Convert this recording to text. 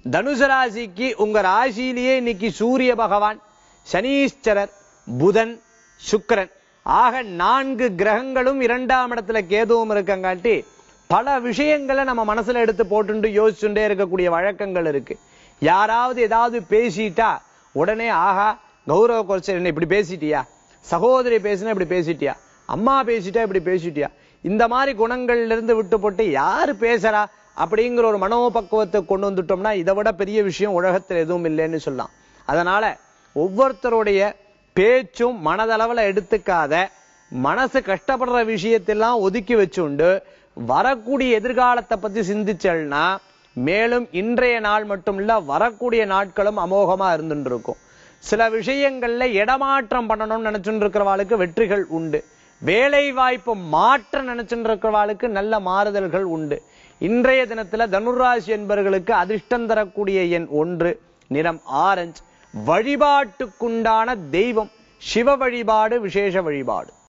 தனுசு ராசிக்கு உங்க ராசியிலேயே இன்னைக்கு சூரிய பகவான் சனீஸ்வரர் புதன் சுக்கிரன் ஆக நான்கு கிரகங்களும் இரண்டாம் இடத்துல கேதுவும் இருக்கங்காட்டி பல விஷயங்களை நம்ம மனசுல எடுத்து போட்டுண்டு யோசிச்சுட்டே இருக்கக்கூடிய வழக்கங்கள் இருக்கு யாராவது ஏதாவது பேசிட்டா உடனே ஆஹா கௌரவ குறைச்சல் என்ன இப்படி பேசிட்டியா சகோதரி பேசினா இப்படி பேசிட்டியா அம்மா பேசிட்டா இப்படி பேசிட்டியா இந்த மாதிரி குணங்கள்ல இருந்து விட்டு போட்டு யாரு பேசுறா அப்படிங்கிற ஒரு மனோபக்குவத்தை கொண்டு வந்துட்டோம்னா இதை விட பெரிய விஷயம் உலகத்துல எதுவும் இல்லைன்னு சொல்லலாம் அதனால ஒவ்வொருத்தருடைய பேச்சும் மனதளவுல எடுத்துக்காத மனசு கஷ்டப்படுற விஷயத்தெல்லாம் ஒதுக்கி வச்சுண்டு வரக்கூடிய எதிர்காலத்தை பத்தி சிந்திச்சல்னா மேலும் இன்றைய நாள் மட்டும் இல்ல வரக்கூடிய நாட்களும் அமோகமா இருந்துட்டு இருக்கும் சில விஷயங்கள்ல இடமாற்றம் பண்ணணும்னு நினைச்சுட்டு இருக்கிறவாளுக்கு வெற்றிகள் உண்டு வேலை வாய்ப்பு மாற்ற நினைச்சுட்டு இருக்கிறவாளுக்கு நல்ல மாறுதல்கள் உண்டு இன்றைய தினத்துல தனுராசி என்பவர்களுக்கு அதிர்ஷ்டம் தரக்கூடிய எண் ஒன்று நிறம் ஆரஞ்சு வழிபாட்டுக்குண்டான தெய்வம் சிவ வழிபாடு விசேஷ வழிபாடு